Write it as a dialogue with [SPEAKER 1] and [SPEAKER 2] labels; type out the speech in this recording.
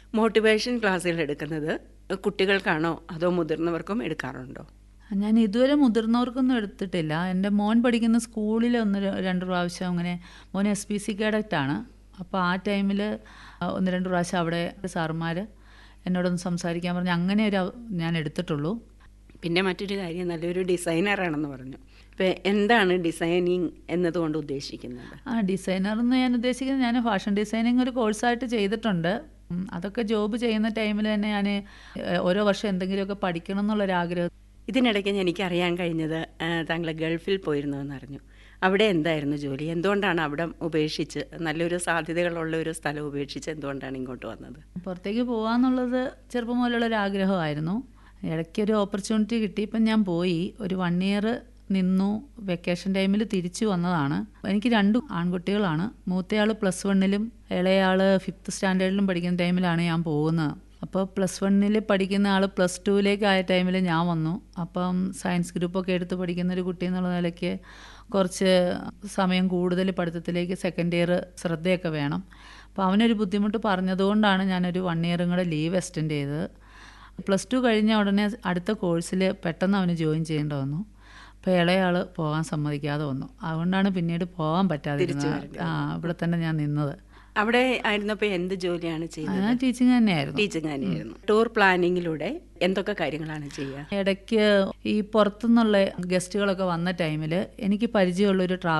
[SPEAKER 1] motivation ക്ലാസ്സുകൾ എടുക്കുന്നത് കുട്ടികൾക്കാണോ അതോ മുതിർന്നവർക്കും എടുക്കാറുണ്ടോ
[SPEAKER 2] ഞാൻ ഇതുവരെ മുതിർന്നവർക്കൊന്നും എടുത്തിട്ടില്ല എൻ്റെ മോൻ പഠിക്കുന്ന സ്കൂളിൽ ഒന്ന് ര- രണ്ട് പ്രാവശ്യം അങ്ങനെ മോൻ എസ് പി സി ആണ് അപ്പോൾ ആ ടൈമിൽ ഒന്ന് രണ്ട് പ്രാവശ്യം അവിടെ സാറുമാർ എന്നോടൊന്ന് സംസാരിക്കാൻ പറഞ്ഞ് അങ്ങനെ ഒരു അവ- ഞാൻ എടുത്തിട്ടുള്ളൂ
[SPEAKER 1] പിന്നെ മറ്റൊരു കാര്യം നല്ലൊരു ഡിസൈനറാണെന്ന് പറഞ്ഞു ഇപ്പം എന്താണ് ഡിസൈനിങ് എന്നതുകൊണ്ട് ഉദ്ദേശിക്കുന്നത്
[SPEAKER 2] ആ ഡിസൈനർ എന്ന് ഞാൻ ഉദ്ദേശിക്കുന്നത് ഞാൻ ഫാഷൻ ഡിസൈനിങ് ഒരു കോഴ്സായിട്ട് ചെയ്തിട്ടുണ്ട് ഉം, അതൊക്കെ ജോബ് ചെയ്യുന്ന ടൈമിൽ തന്നെ ഞാൻ ഓരോ വർഷം എന്തെങ്കിലുമൊക്കെ പഠിക്കണം എന്നുള്ളൊരാഗ്രഹം
[SPEAKER 1] ഇതിനിടയ്ക്ക് എനിക്ക് അറിയാൻ കഴിഞ്ഞത് ആ, താങ്കൾ ഗൾഫിൽ പോയിരുന്നു എന്നറിഞ്ഞു അവിടെ എന്തായിരുന്നു ജോലി എന്തുകൊണ്ടാണ് അവിടെ ഉപേക്ഷിച്ച് നല്ലൊരു സാധ്യതകളുള്ള ഒരു സ്ഥലം ഉപേക്ഷിച്ച് എന്തുകൊണ്ടാണ് ഇങ്ങോട്ട് വന്നത്
[SPEAKER 2] പുറത്തേക്ക് പോകാന്നുള്ളത് ചെറുപ്പം മുതലുള്ള ഒരു ആഗ്രഹമായിരുന്നു ഇടയ്ക്ക് ഒരു ഓപ്പർച്യൂണിറ്റി കിട്ടി ഇപ്പം ഞാൻ പോയി ഒരു വൺ ഇയർ നിന്നു വെക്കേഷൻ ടൈമിൽ തിരിച്ചു വന്നതാണ് എനിക്ക് രണ്ട് ആൺകുട്ടികളാണ് മൂത്തയാൾ പ്ലസ് വണ്ണിലും ഇളയാൾ ഫിഫ്ത്ത് സ്റ്റാൻഡേർഡിലും പഠിക്കുന്ന ടൈമിലാണ് ഞാൻ പോകുന്നത് അപ്പോൾ പ്ലസ് വണ്ണിൽ പഠിക്കുന്ന ആൾ പ്ലസ് ടുവിലേക്ക് ആയ ടൈമിൽ ഞാൻ വന്നു അപ്പം സയൻസ് ഗ്രൂപ്പൊക്കെ എടുത്ത് പഠിക്കുന്ന ഒരു കുട്ടി എന്നുള്ള നിലയ്ക്ക് കുറച്ച് സമയം കൂടുതൽ പഠിത്തത്തിലേക്ക് സെക്കൻഡ് ഇയർ ശ്രദ്ധയൊക്കെ വേണം അപ്പോൾ അവനൊരു ബുദ്ധിമുട്ട് പറഞ്ഞതുകൊണ്ടാണ് ഞാനൊരു വൺ ഇയറും കൂടെ ലീവ് എക്സ്റ്റെൻഡ് ചെയ്തത് പ്ലസ് ടു കഴിഞ്ഞ ഉടനെ അടുത്ത കോഴ്സിൽ പെട്ടെന്ന് അവന് ജോയിൻ ചെയ്യേണ്ടി വന്നു അപ്പോൾ ഇളയാൾ പോകാൻ സമ്മതിക്കാതെ വന്നു അതുകൊണ്ടാണ് പിന്നീട് പോകാൻ പറ്റാതിരുന്നത് ആ ഇവിടെ തന്നെ ഞാൻ നിന്നത്
[SPEAKER 1] അവിടെ ആയിരുന്നപ്പോൾ എന്ത് ജോലിയാണ് ചെയ്യുന്നത്
[SPEAKER 2] ഞാൻ ടീച്ചിങ് തന്നെയായിരുന്നു
[SPEAKER 1] ടീച്ചിങ് തന്നെയായിരുന്നു ടൂർ പ്ലാനിങ്ങിലൂടെ എന്തൊക്കെ കാര്യങ്ങളാണ് ചെയ്യുക
[SPEAKER 2] ഇടയ്ക്ക് ഈ പുറത്തുനിന്നുള്ള ഗസ്റ്റുകളൊക്കെ വന്ന ടൈമിൽ എനിക്ക് പരിചയമുള്ളൊരു ട്രാവൽ